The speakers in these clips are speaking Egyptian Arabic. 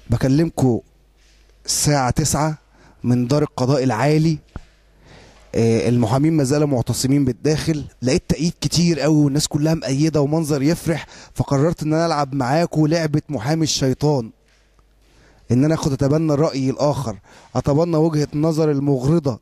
بكلمكم الساعة تسعة من دار القضاء العالي آه، المحامين ما زالوا معتصمين بالداخل لقيت تأييد كتير قوي والناس كلها مأيدة ومنظر يفرح فقررت ان انا العب معاكم لعبة محامي الشيطان ان انا اخد اتبنى الرأي الاخر اتبنى وجهة النظر المغرضة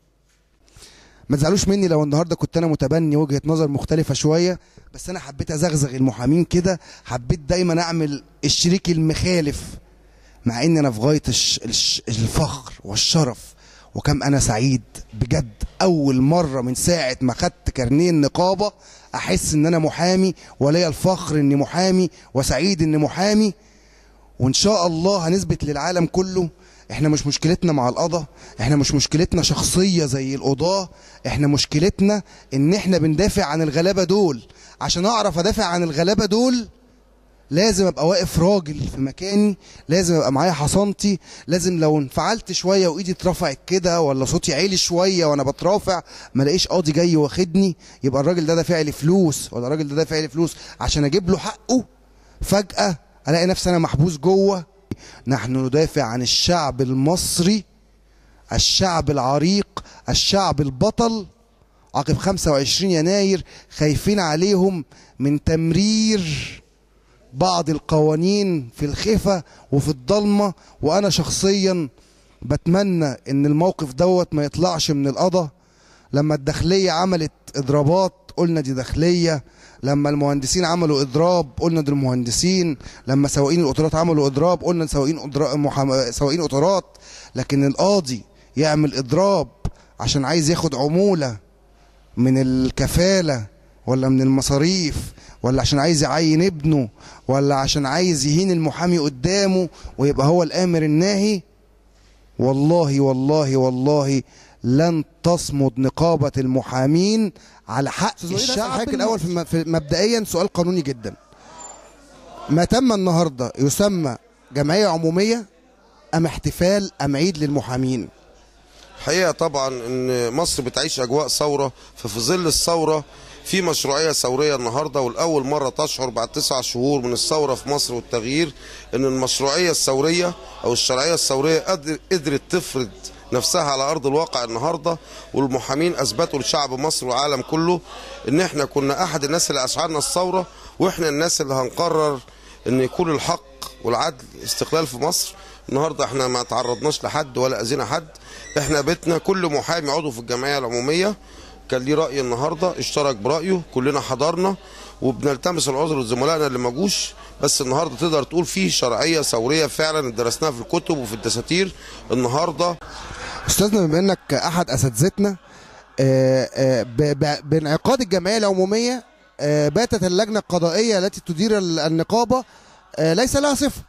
ما تزعلوش مني لو النهارده كنت انا متبني وجهة نظر مختلفة شوية بس انا حبيت ازغزغ المحامين كده حبيت دايما اعمل الشريك المخالف مع ان انا في غايه الش... الش... الفخر والشرف وكم انا سعيد بجد اول مره من ساعه ما خدت كارنيه النقابه احس ان انا محامي وليا الفخر اني محامي وسعيد اني محامي وان شاء الله هنثبت للعالم كله احنا مش مشكلتنا مع القضاء احنا مش مشكلتنا شخصيه زي القضاه احنا مشكلتنا ان احنا بندافع عن الغلابه دول عشان اعرف ادافع عن الغلابه دول لازم ابقى واقف راجل في مكاني لازم ابقى معايا حصانتي لازم لو انفعلت شويه وايدي اترفعت كده ولا صوتي عالي شويه وانا بترافع ما الاقيش قاضي جاي واخدني يبقى الراجل ده دافع لي فلوس ولا الراجل ده دافع لي فلوس عشان اجيب له حقه فجاه الاقي نفسي انا محبوس جوه نحن ندافع عن الشعب المصري الشعب العريق الشعب البطل عقب 25 يناير خايفين عليهم من تمرير بعض القوانين في الخفة وفي الضلمة وأنا شخصيا بتمنى إن الموقف دوت ما يطلعش من القضاء لما الداخلية عملت إضرابات قلنا دي داخلية لما المهندسين عملوا إضراب قلنا دول مهندسين لما سواقين القطارات عملوا إضراب قلنا سواقين إضرا- محام- سواقين قطارات لكن القاضي يعمل إضراب عشان عايز ياخد عمولة من الكفالة ولا من المصاريف ولا عشان عايز يعين ابنه ولا عشان عايز يهين المحامي قدامه ويبقى هو الآمر الناهي والله والله والله لن تصمد نقابة المحامين على حق أستاذ وليد، الشعب أسأل حضرتك الأول في, م- في مبدئيا سؤال قانوني جدا ما تم النهاردة يسمى جمعية عمومية أم احتفال أم عيد للمحامين حقيقة طبعا ان مصر بتعيش اجواء ثورة ففي ظل الثورة في مشروعية ثورية النهاردة والأول مرة تشعر بعد تسع شهور من الثورة في مصر والتغيير أن المشروعية الثورية أو الشرعية الثورية قدر- قدرت تفرض نفسها على أرض الواقع النهاردة والمحامين أثبتوا لشعب مصر والعالم كله أن احنا كنا أحد الناس اللي أشعرنا الثورة وإحنا الناس اللي هنقرر أن يكون الحق والعدل استقلال في مصر النهارده احنا ما تعرضناش لحد ولا اذينا حد احنا بيتنا كل محامي عضو في الجمعيه العموميه كان ليه راي النهارده اشترك برايه كلنا حضرنا وبنلتمس العذر لزملائنا اللي ما جوش بس النهارده تقدر تقول فيه شرعيه ثوريه فعلا درسناها في الكتب وفي الدساتير النهارده استاذنا بما انك احد اساتذتنا آه، آه، ب- ب- بانعقاد الجمعيه العموميه آه، باتت اللجنه القضائيه التي تدير ال- النقابه آه، ليس لها صفه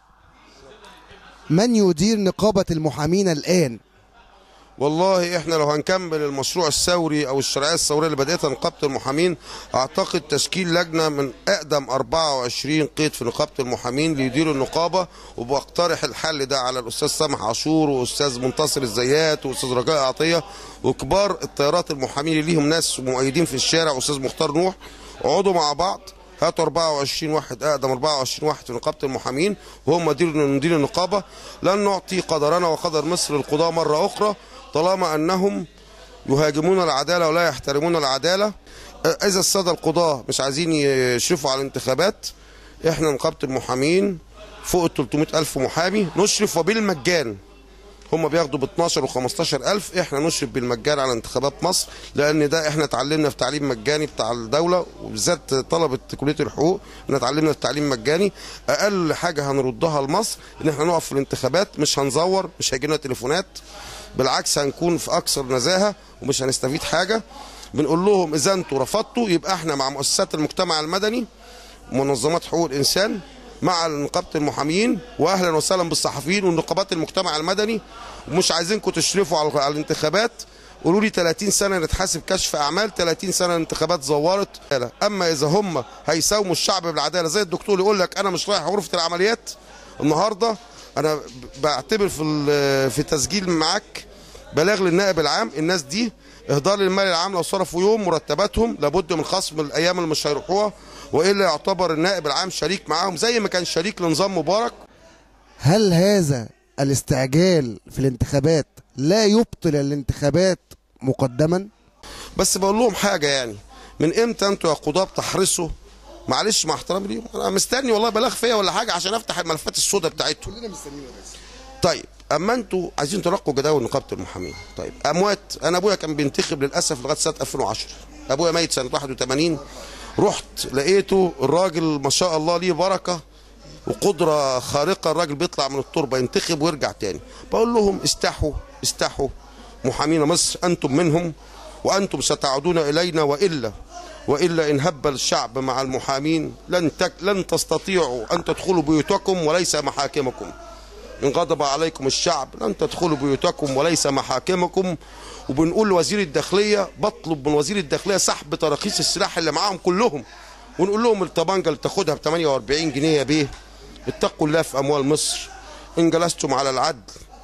من يدير نقابه المحامين الان والله احنا لو هنكمل المشروع الثوري او الشرعيه الثوريه اللي بداتها نقابه المحامين اعتقد تشكيل لجنه من اقدم 24 قيد في نقابه المحامين ليديروا النقابه وبقترح الحل ده على الاستاذ سامح عاشور واستاذ منتصر الزيات واستاذ رجاء عطيه وكبار الطيارات المحامين اللي ليهم ناس مؤيدين في الشارع استاذ مختار نوح اقعدوا مع بعض هاتوا 24 واحد اقدم 24 واحد في نقابه المحامين وهم ندير ندير النقابه لن نعطي قدرنا وقدر مصر للقضاه مره اخرى طالما انهم يهاجمون العداله ولا يحترمون العداله اذا الساده القضاه مش عايزين يشرفوا على الانتخابات احنا نقابه المحامين فوق ال 300 الف محامي نشرف وبالمجان هم بياخدوا ب 12 و 15 الف احنا نشرف بالمجان على انتخابات مصر لان ده احنا اتعلمنا في تعليم مجاني بتاع الدوله وبالذات طلبه كليه الحقوق احنا اتعلمنا في تعليم مجاني اقل حاجه هنردها لمصر ان احنا نقف في الانتخابات مش هنزور مش هيجي لنا تليفونات بالعكس هنكون في اكثر نزاهه ومش هنستفيد حاجه بنقول لهم اذا انتوا رفضتوا يبقى احنا مع مؤسسات المجتمع المدني منظمات حقوق الانسان مع نقابه المحامين واهلا وسهلا بالصحفيين ونقابات المجتمع المدني ومش عايزينكم تشرفوا على على الانتخابات قولوا لي 30 سنه نتحاسب كشف اعمال 30 سنه انتخابات زورت اما اذا هم هيساوموا الشعب بالعداله زي الدكتور يقول لك انا مش رايح غرفه العمليات النهارده انا بعتبر في ال- في تسجيل معاك بلاغ للنائب العام الناس دي اهدار للمال العام لو صرفوا يوم مرتباتهم لابد من خصم الايام اللي مش هيروحوها والا يعتبر النائب العام شريك معاهم زي ما كان شريك لنظام مبارك هل هذا الاستعجال في الانتخابات لا يبطل الانتخابات مقدما بس بقول لهم حاجه يعني من امتى انتوا يا قضاه بتحرصوا معلش مع احترامي ليهم انا مستني والله بلاغ فيا ولا حاجه عشان افتح الملفات السوداء بتاعتهم كلنا مستنيين طيب اما انتوا عايزين ترقوا جداول نقابه المحامين طيب اموات انا ابويا كان بينتخب للاسف لغايه سنه 2010 ابويا ميت سنه 81 رحت لقيته الراجل ما شاء الله ليه بركه وقدره خارقه الراجل بيطلع من التربه ينتخب ويرجع تاني بقول لهم استحوا استحوا محامين مصر انتم منهم وانتم ستعودون الينا والا والا ان هب الشعب مع المحامين لن تك لن تستطيعوا ان تدخلوا بيوتكم وليس محاكمكم إن غضب عليكم الشعب لن تدخلوا بيوتكم وليس محاكمكم وبنقول لوزير الداخلية بطلب من وزير الداخلية سحب تراخيص السلاح اللي معاهم كلهم ونقول لهم الطبانجة اللي تاخدها ب 48 جنيه يا بيه اتقوا الله في أموال مصر إن جلستم على العدل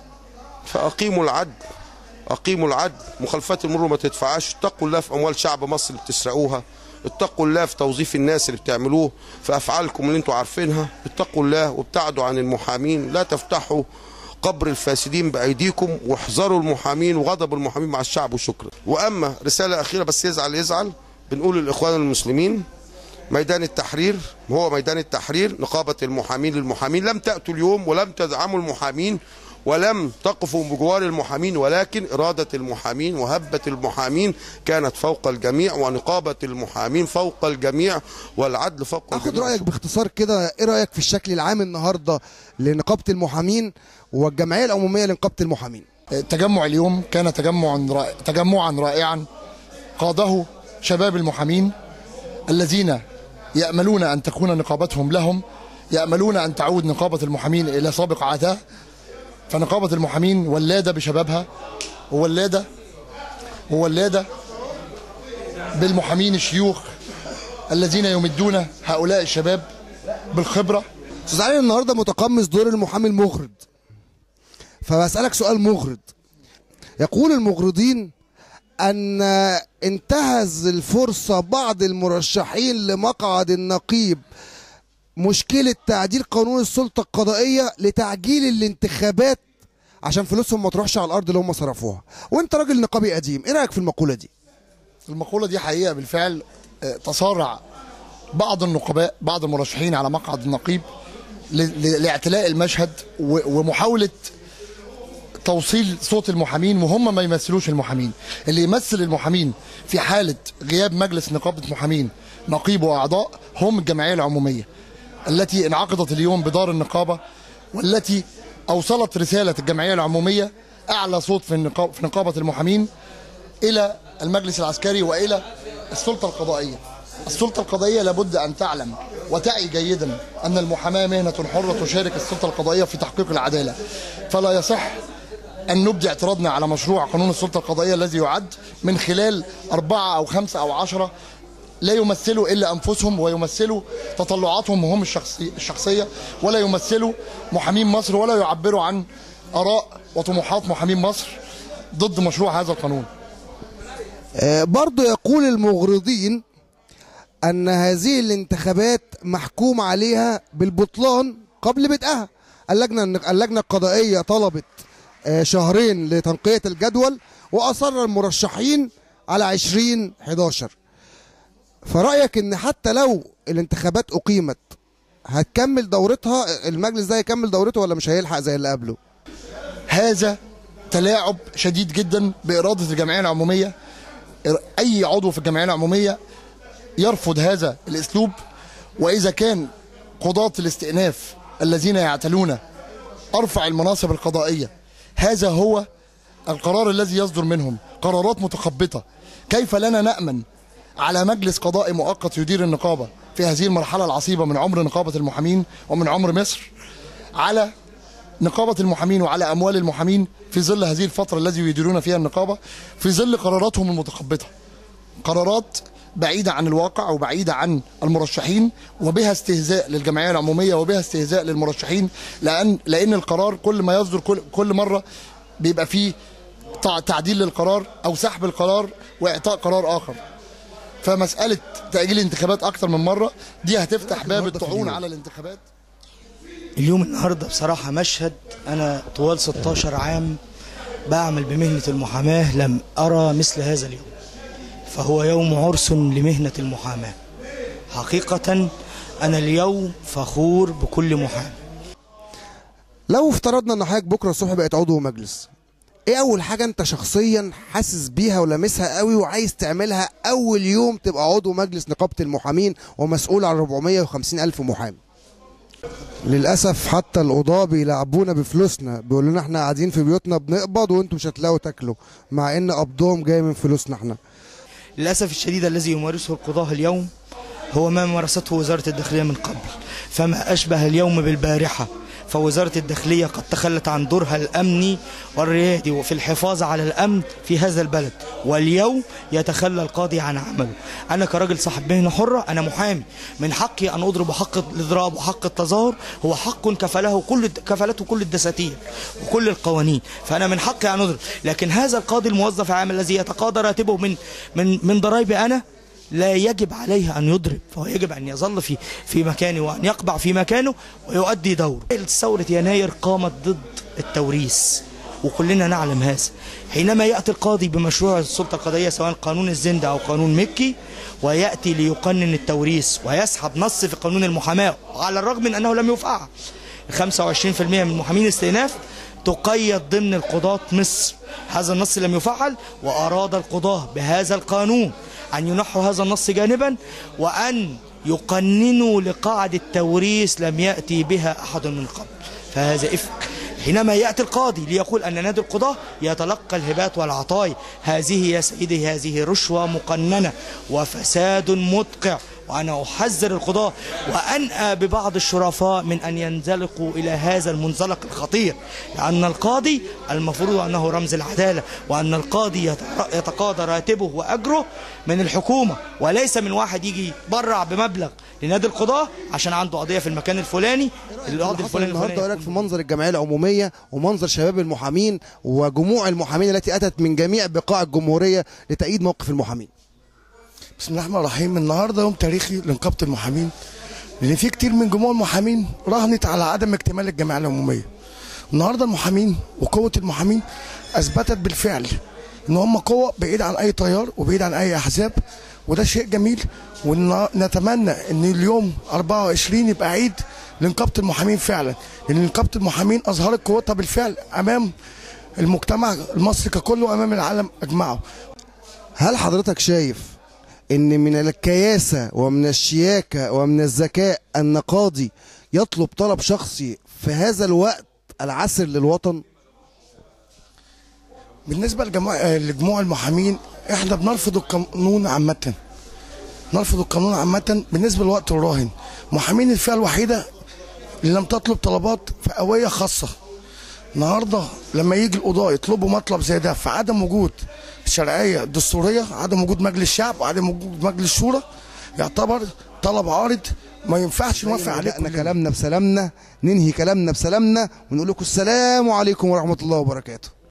فأقيموا العدل أقيموا العدل مخالفات المرور ما تدفعهاش اتقوا الله في أموال شعب مصر اللي بتسرقوها اتقوا الله في توظيف الناس اللي بتعملوه في افعالكم اللي انتوا عارفينها اتقوا الله وابتعدوا عن المحامين لا تفتحوا قبر الفاسدين بايديكم واحذروا المحامين وغضب المحامين مع الشعب وشكرا واما رساله اخيره بس يزعل يزعل بنقول للاخوان المسلمين ميدان التحرير هو ميدان التحرير نقابه المحامين للمحامين لم تاتوا اليوم ولم تدعموا المحامين ولم تقفوا بجوار المحامين ولكن إرادة المحامين وهبة المحامين كانت فوق الجميع ونقابة المحامين فوق الجميع والعدل فوق اخد الجميع رايك باختصار كده ايه رايك في الشكل العام النهارده لنقابه المحامين والجمعيه العموميه لنقابه المحامين التجمع اليوم كان تجمعا رائع تجمعا رائعا قاده شباب المحامين الذين يأملون أن تكون نقابتهم لهم يأملون أن تعود نقابة المحامين إلى سابق عهدها فنقابة المحامين ولادة بشبابها وولادة وولادة بالمحامين الشيوخ الذين يمدون هؤلاء الشباب بالخبرة استاذ علي النهارده متقمص دور المحامي المغرض فبسالك سؤال مغرض يقول المغرضين ان انتهز الفرصه بعض المرشحين لمقعد النقيب مشكله تعديل قانون السلطه القضائيه لتعجيل الانتخابات عشان فلوسهم ما تروحش على الارض اللي هم صرفوها وانت راجل نقابي قديم ايه رايك في المقوله دي المقولة دي حقيقة بالفعل آه، تصارع بعض النقباء بعض المرشحين على مقعد النقيب ل- ل- لاعتلاء المشهد و- ومحاولة توصيل صوت المحامين وهم ما يمثلوش المحامين اللي يمثل المحامين في حالة غياب مجلس نقابة محامين نقيب وأعضاء هم الجمعية العمومية التي انعقدت اليوم بدار النقابة والتي أوصلت رسالة الجمعية العمومية أعلى صوت في, النقاب في نقابة المحامين الى المجلس العسكري والى السلطه القضائيه. السلطه القضائيه لابد ان تعلم وتعي جيدا ان المحاماه مهنه حره تشارك السلطه القضائيه في تحقيق العداله. فلا يصح ان نبدي اعتراضنا على مشروع قانون السلطه القضائيه الذي يعد من خلال اربعه او خمسه او عشره لا يمثلوا الا انفسهم ويمثلوا تطلعاتهم هم الشخصي الشخصيه ولا يمثلوا محامين مصر ولا يعبروا عن اراء وطموحات محامين مصر ضد مشروع هذا القانون. آه، برضو يقول المغرضين أن هذه الانتخابات محكوم عليها بالبطلان قبل بدءها اللجنة اللجنة القضائية طلبت آه، شهرين لتنقية الجدول وأصر المرشحين على 20 11 فرأيك أن حتى لو الانتخابات أقيمت هتكمل دورتها المجلس ده هيكمل دورته ولا مش هيلحق زي اللي قبله هذا تلاعب شديد جدا بإرادة الجمعية العمومية أي عضو في الجمعية العمومية يرفض هذا الأسلوب وإذا كان قضاة الاستئناف الذين يعتلون أرفع المناصب القضائية هذا هو القرار الذي يصدر منهم قرارات متخبطة كيف لنا نأمن على مجلس قضائي مؤقت يدير النقابة في هذه المرحلة العصيبة من عمر نقابة المحامين ومن عمر مصر على نقابة المحامين وعلى أموال المحامين في ظل هذه الفترة التي يديرون فيها النقابة في ظل قراراتهم المتخبطة قرارات بعيدة عن الواقع وبعيدة عن المرشحين وبها استهزاء للجمعية العمومية وبها استهزاء للمرشحين لأن لأن القرار كل ما يصدر كل, كل مرة بيبقى فيه تع- تعديل للقرار أو سحب القرار وإعطاء قرار آخر فمسألة تأجيل الانتخابات أكتر من مرة دي هتفتح باب النهاردة في الطعون اليوم. على الانتخابات اليوم النهارده بصراحة مشهد أنا طوال 16 عام بعمل بمهنة المحاماة لم أرى مثل هذا اليوم فهو يوم عرس لمهنة المحاماة حقيقة أنا اليوم فخور بكل محامي لو افترضنا ان حضرتك بكره الصبح بقيت عضو مجلس ايه اول حاجه انت شخصيا حاسس بيها ولامسها قوي وعايز تعملها اول يوم تبقى عضو مجلس نقابه المحامين ومسؤول عن 450 الف محامي للاسف حتى القضاه بيلعبونا بفلوسنا بيقولوا لنا احنا قاعدين في بيوتنا بنقبض وانتم مش هتلاقوا تاكلوا مع ان قبضهم جاي من فلوسنا احنا للأسف الشديد الذي يمارسه القضاة اليوم هو ما مارسته وزارة الداخلية من قبل فما أشبه اليوم بالبارحة فوزارة الداخلية قد تخلت عن دورها الأمني والريادي وفي الحفاظ على الأمن في هذا البلد واليوم يتخلى القاضي عن عمله أنا كراجل صاحب مهنة حرة أنا محامي من حقي أن أضرب حق الإضراب وحق التظاهر هو حق كفله كل كفلته كل الدساتير وكل القوانين فأنا من حقي أن أضرب لكن هذا القاضي الموظف العام الذي يتقاضى راتبه من من من ضرائبي أنا لا يجب عليه أن يضرب فهو يجب أن يظل في في مكانه وأن يقبع في مكانه ويؤدي دوره ثورة يناير قامت ضد التوريث وكلنا نعلم هذا حينما يأتي القاضي بمشروع السلطة القضائية سواء قانون الزند أو قانون مكي ويأتي ليقنن التوريث ويسحب نص في قانون المحاماة على الرغم من أنه لم يفعل 25% من محامين الاستئناف تقيد ضمن القضاة مصر هذا النص لم يفعل وأراد القضاة بهذا القانون أن ينحوا هذا النص جانبا وأن يقننوا لقاعدة توريث لم يأتي بها أحد من قبل فهذا إفك حينما يأتي القاضي ليقول أن نادي القضاة يتلقى الهبات والعطايا هذه يا سيدي هذه رشوة مقننة وفساد مدقع وأنا أحذر القضاة وأنأى ببعض الشرفاء من أن ينزلقوا إلى هذا المنزلق الخطير لأن القاضي المفروض أنه رمز العدالة وأن القاضي يت- يتقاضى راتبه وأجره من الحكومة وليس من واحد يجي يتبرع بمبلغ لنادي القضاة عشان عنده قضية في المكان الفلاني القاضي حصل الفلاني النهارده الفلاني ولك في منظر الجمعيه العموميه ومنظر شباب المحامين وجموع المحامين التي اتت من جميع بقاع الجمهوريه لتأييد موقف المحامين بسم الله الرحمن الرحيم النهارده يوم تاريخي لنقابه المحامين لان في كتير من جموع المحامين راهنت على عدم اكتمال الجمعيه العموميه النهارده المحامين وقوه المحامين اثبتت بالفعل ان هم قوه بعيد عن اي تيار وبعيد عن اي احزاب وده شيء جميل ونتمنى ان اليوم 24 يبقى عيد لنقابه المحامين فعلا لان نقابه المحامين اظهرت قوتها بالفعل امام المجتمع المصري ككل وامام العالم اجمعه هل حضرتك شايف ان من الكياسه ومن الشياكه ومن الذكاء ان قاضي يطلب طلب شخصي في هذا الوقت العسر للوطن بالنسبة لجموع آه، لجموع المحامين احنا بنرفض القانون عامة نرفض القانون عامة بالنسبة للوقت الراهن محامين الفئة الوحيدة اللي لم تطلب طلبات فئوية خاصة النهارده لما يجي القضاء يطلبوا مطلب زي ده في عدم وجود الشرعية الدستورية عدم وجود مجلس شعب وعدم وجود مجلس شورى يعتبر طلب عارض ما ينفعش نوافق عليه بدأنا كلنا. كلامنا بسلامنا ننهي كلامنا بسلامنا ونقول لكم السلام عليكم ورحمه الله وبركاته